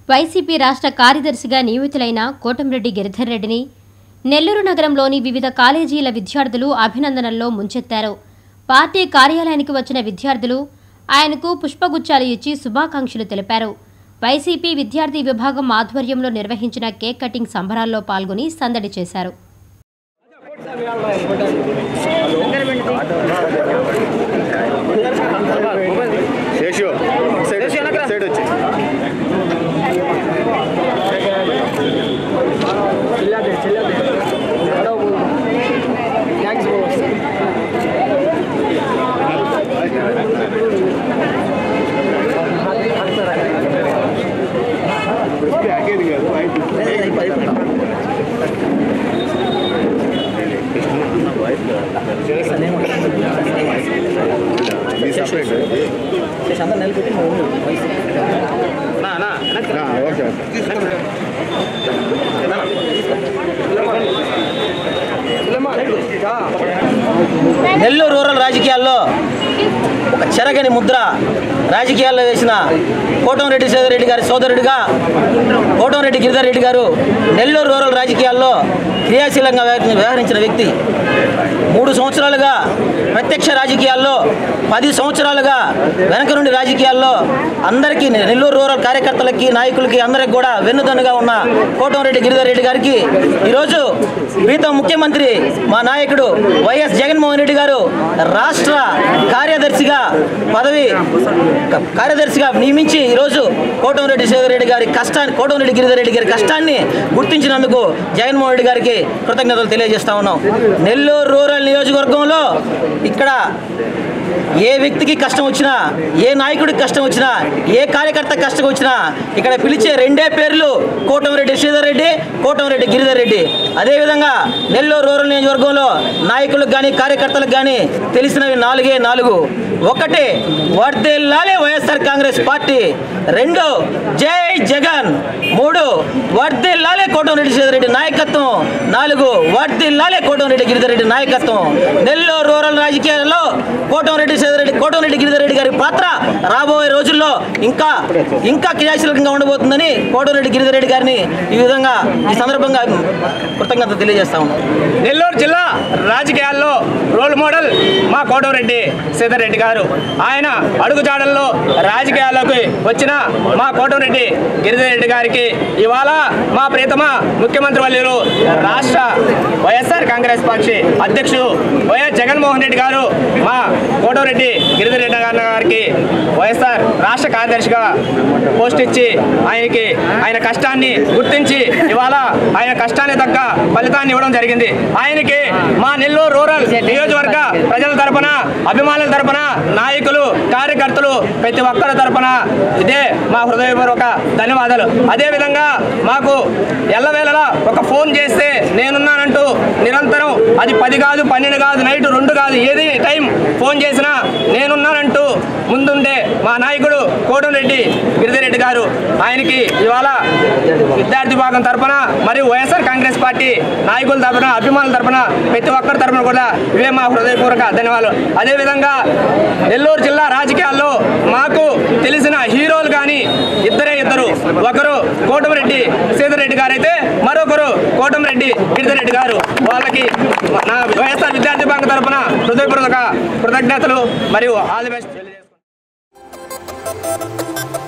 YCP రాష్ట్ర కార్యదర్శిగా నియమితులైన కోటంరెడ్డి గిరిధర్ రెడ్డిని నెల్లూరు నగరంలోని వివిధ కాలేజీల విద్యార్థులు అభినందనల్లో ముంచెత్తారు పార్టీ కార్యాలయానికి వచ్చిన విద్యార్థులు ఆయనకు పుష్పగుచ్చాలు ఇచ్చి శుభాకాంక్షలు తెలిపారు వైసీపీ విద్యార్థి విభాగం ఆధ్వర్యంలో నిర్వహించిన కేక్ కటింగ్ సంబరాల్లో పాల్గొని సందడి చేశారు శేషు సైడ్ వచ్చి, సైడ్ వచ్చి ప్యాకేజ్ కాదు మీ separate okay okay Nellore rural రాజకీయాల్లో ఒక చెరగని ముద్ర రాజకీయాల్లో వేసిన కోటంరెడ్డి సేదరెడ్డి గారి సోదరుడిగా కోటంరెడ్డి గిరిధర్ రెడ్డి గారు నెల్లూరు రూరల్ రాజకీయాల్లో క్రియాశీలంగా వ్యవహరి- వ్యవహరించిన వ్యక్తి మూడు సంవత్సరాలుగా ప్రత్యక్ష రాజకీయాల్లో పది సంవత్సరాలుగా వెనక నుండి రాజకీయాల్లో అందరికీ నెల్లూరు రూరల్ కార్యకర్తలకి నాయకులకి అందరికి కూడా వెన్నుదన్నుగా ఉన్న కోటంరెడ్డి గిరిధర్ రెడ్డి గారికి ఈరోజు ప్రీతం ముఖ్యమంత్రి మా నాయకుడు వైఎస్ జగన్మోహన్ రెడ్డి గారు రాష్ట్ర కార్యదర్శిగా పదవి క- కార్యదర్శిగా నియమించి ఈరోజు కోటంరెడ్డి సేదరెడ్డి గారి కష్టాన్ని కోటంరెడ్డి గిరిధర్ రెడ్డి గారి కష్టాన్ని గుర్తించినందుకు జగన్మోహన్ రెడ్డి గారికి కృతజ్ఞతలు తెలియజేస్తా ఉన్నాం నెల్లూరు రూరల్ నియోజకవర్గంలో ఇక్కడ ఏ వ్యక్తికి కష్టం వచ్చినా ఏ నాయకుడికి కష్టం వచ్చినా ఏ కార్యకర్త కష్టం వచ్చినా ఇక్కడ పిలిచే రెండే పేర్లు కోటమిరెడ్డి శ్రీధర్ రెడ్డి కోటమిరెడ్డి గిరిధర్ రెడ్డి అదేవిధంగా నెల్లూరు రూరల్ నియోజకవర్గంలో నాయకులకు కానీ కార్యకర్తలకు కానీ తెలిసినవి నాలుగే నాలుగు ఒకటి వర్దిల్లాలే వైఎస్ఆర్ కాంగ్రెస్ పార్టీ రెండు జై జగన్ మూడు వర్దిల్లాలే కోటమిరెడ్డి శ్రీధర్ రెడ్డి నాయకత్వం నాలుగు వర్దిల్లాలే కోటమిరెడ్డి గిరిధర్ రెడ్డి నాయకత్వం నెల్లూరు రూరల్ రాజకీయాల్లో కోటమిరెడ్డి సేదరెడ్డి కోటమిరెడ్డి గిరిధర్ రెడ్డి గారి పాత్ర రాబోయే రోజుల్లో ఇంకా ఇంకా క్రియాశీలకంగా ఉండబోతుందని కోటమిరెడ్డి గిరిధర్ రెడ్డి గారిని ఈ విధంగా ఈ సందర్భంగా కృతజ్ఞత తెలియజేస్తా ఉన్నాం నెల్లూరు జిల్లా రాజకీయాల్లో రోల్ మోడల్ మా కోటమిరెడ్డి సీతారెడ్డి గారు ఆయన అడుగుజాడల్లో రాజకీయాల్లోకి వచ్చిన మా కోటమిరెడ్డి గిరిధర్ రెడ్డి గారికి ఇవాళ మా ప్రీతమ ముఖ్యమంత్రి వర్యులు రాష్ట్ర వైఎస్ఆర్ కాంగ్రెస్ పార్టీ అధ్యక్షుడు వైఎస్ జగన్మోహన్ రెడ్డి గారు మా కోటమిరెడ్డి గిరిధర్ రెడ్డి గారి గారికి వైఎస్ఆర్ రాష్ట్ర కార్యదర్శిగా పోస్ట్ ఇచ్చి ఆయనకి ఆయన కష్టాన్ని గుర్తించి ఇవాళ ఆయన కష్టాన్ని తగ్గ ఫలితాన్ని ఇవ్వడం జరిగింది ఆయనకి మా నెల్లూరు రూరల్ నియోజకవర్గ ప్రజల తరపున అభిమానుల తరపున నాయకులు కార్యకర్తలు ప్రతి ఒక్కరి తరపున ఇదే మా హృదయపూర్వక ధన్యవాదాలు అదేవిధంగా మాకు ఎల్లవేళలా ఒక ఫోన్ చేస్తే నేనున్నానంటూ నిరంతరం అది పది కాదు పన్నెండు కాదు నైట్ రెండు కాదు ఏది టైం ఫోన్ చేసినా నేనున్నానంటూ ముందుండే మా నాయకుడు కోటంరెడ్డి గిరిధిరెడ్డి గారు ఆయనకి ఇవాళ విద్యార్థి భాగం తరపున మరియు వైఎస్ఆర్ కాంగ్రెస్ పార్టీ నాయకుల తరపున అభిమానుల తరపున ప్రతి ఒక్కరి తరపున కూడా ఇవే మా హృదయపూర్వక ధన్యవాదాలు అదేవిధంగా నెల్లూరు జిల్లా రాజకీయాల్లో మాకు తెలిసిన హీరోలు కానీ ఇద్దరే ఇద్దరు ఒకరు కోటమిరెడ్డి సీతారెడ్డి గారు అయితే మరొకరు కోటమిరెడ్డి గిరిధరెడ్డి గారు వాళ్ళకి నా వైఎస్ఆర్ విద్యార్థి బ్యాంక్ తరపున హృదయపూర్వక కృతజ్ఞతలు మరియు ఆల్ ది బెస్ట్ తెలియజేస్తున్నాను